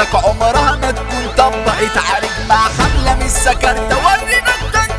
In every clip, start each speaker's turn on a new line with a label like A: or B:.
A: كفتك عمرها ما تكون طبقت عليك مع حملة من السكرتة ورينا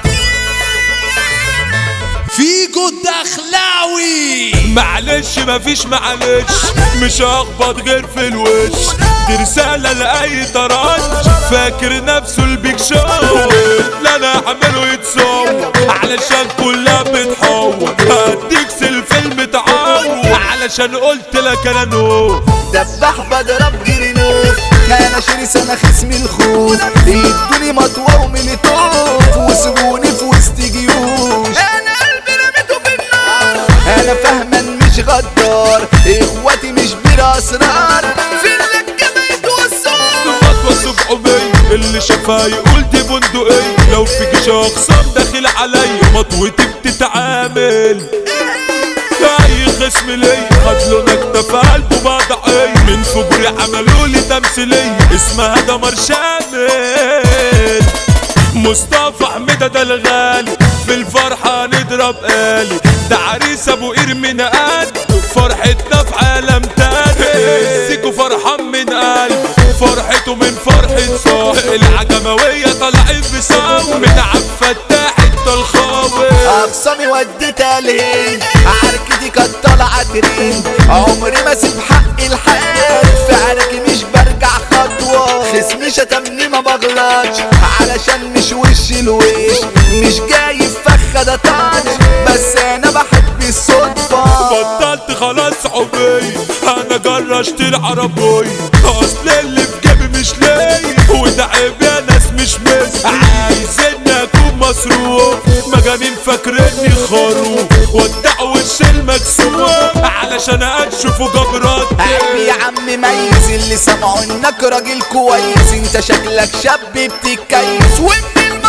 A: التنكير
B: فيجو الدخلاوي
C: معلش مفيش معلش مش هخبط غير في الوش دي رسالة لأي طرنش فاكر نفسه البيك شو لا انا اعمله يتصور علشان كلها بتحور هديك الفيلم تعور علشان قلت لك انا نو
A: دبح بضرب جرينوف انا شرس انا خصمي الخوف ادوني مطوة وملتوف وسيبوني في وسط جيوش انا قلبي رميته في النار انا فهما مش غدار اخواتي مش بلا اسرار في اللجة ما يتوصل
C: خطوة سبعمية اللي شافها يقول دي بندقية لو في جيش اخصام داخل عليا مطوتي بتتعامل اي خصم ليا خد له نكتة في قلبه بضعية من فجري عملوا لي تمثيلية اسمها دمر شامل مصطفى حميدة ده الغالي في الفرحة نضرب آلي ده عريس ابو قير من قد فرحتنا في عالم تاني سيكو فرحان من قلب فرحته من فرحة صاحب العجموية طالعين بصوت من عبد فتاح الطلخاوي
A: اقسامي وديتها الهند عركتي كانت طالعه ترند عمري ما اسيب حق الحال في عركي مش برجع خطوه خصمي شتمني ما بغلطش علشان مش وش الوش مش جاي في فخه ده طنش بس انا بحب الصدفه
C: بطلت خلاص عمري انا جرشت العربية اصل اللي في جيبي مش ليا وده عيب يا ناس مش مس عايزني اكون مصروف مجانين فاكريني خروف ودع وش المكسوف علشان اشوفوا جبرات
A: قلبي يا عم ميز اللي سمعوا انك راجل كويس انت شكلك شاب بتتكيس وابن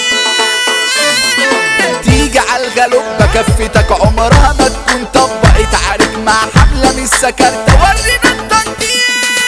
A: المصابيح تيجي على الغلوبة كفتك عمرها ما تكون طبقت عليك مع حملة من السكرتة ورينا التنطيط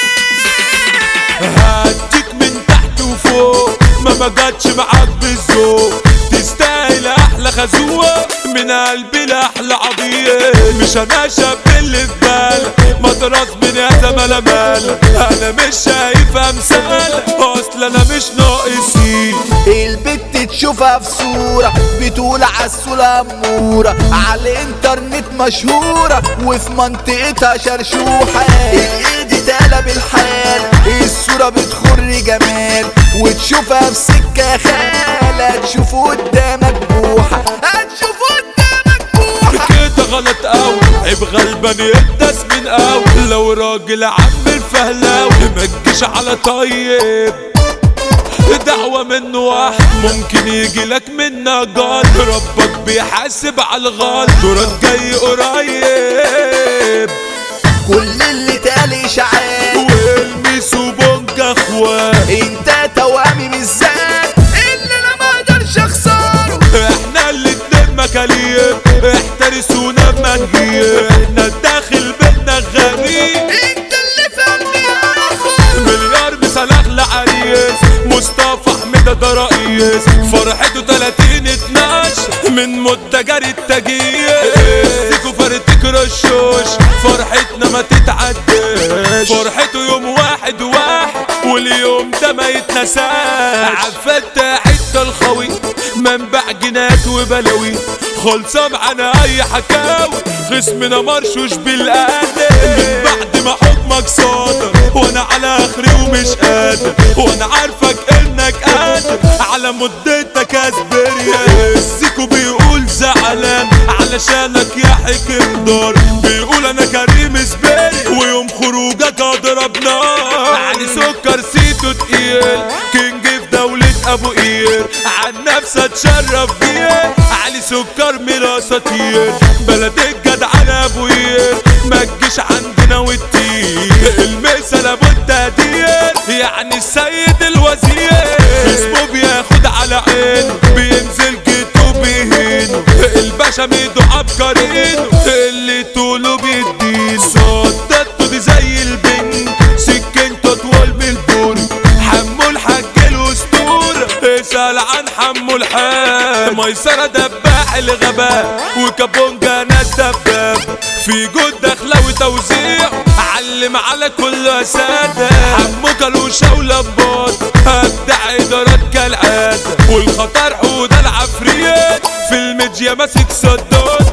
C: هديك من تحت وفوق ما ما جاتش معاك بالذوق تستاهل احلى خزوة من قلبي لاحلى عبيط مش انا شاب اللي في بالك مطرز من يا زمالة مالك انا مش شايف امثال اصل انا مش ناقصين
A: البت تشوفها في صورة بتقول عالسولة أمورة على الانترنت مشهورة وفي منطقتها شرشوحة الايد تقلب الحال الصورة بتخر جمال وتشوفها في سكة خالة تشوفه قدامك بوحة هتشوفه قدامك بوحة
C: كده غلط اوي عيب غلبان يدس من اوي لو راجل عم الفهلاوي ما تجيش على طيب دعوة منه واحد ممكن يجي لك منها جال ربك بيحاسب على الغلط دورك جاي قريب
A: كل اللي تالي اشاعات
C: والمس وبونج اخوات
A: انت توامي بالذات اللي انا ما اقدرش اخسره
C: احنا الاتنين مكاليب احترسونا بمنهيب احنا الداخل بينا غريب
A: انت اللي فهمني اخو
C: مليار بسلاخ لعريس مصطفى حميدة ده رئيس فرحته 30 12 من متجر التجيس سيكو فرتك رشوش فرحتنا ما تتعداش فرحته يوم واحد واحد واليوم ده ما يتنساش عفتاح الخوي منبع جنات وبلاوي خلصة معانا اي حكاوي خصمنا مرشوش بالقادر من بعد ما حكمك صادر وانا على اخري ومش قادر وانا عارفك انك قادر على مدتك اسبريا السيكو بيقول زعلان علشانك يا حكم دار بيقول انا كريم سبيري ويوم خروجك اضرب نار علي سكر سيتو تقيل كينج في دولة ابو قير عن نفسي اتشرف بيه علي سكر مراساتير بلد الجدع على ابو قير ما تجيش عندنا والتير المثل ابو التقدير يعني السيد الوزير اسمه بياخد على عينه بينزل جيته بيهينه الباشا ميدو عبقرينه اللي طوله بيدين صدته دي زي البنج سكنته طول من البن حمو الحاج الاسطورة اسأل عن حمو الحاج ميسرة دباح ابدع الغباء وكابونجا ناس دباب في جود دخله وتوزيع علم على كل اساده حمو كلوشه ولبات ابدع ادارات كالعاده والخطر حوده العفريت في الميديا ماسك صداد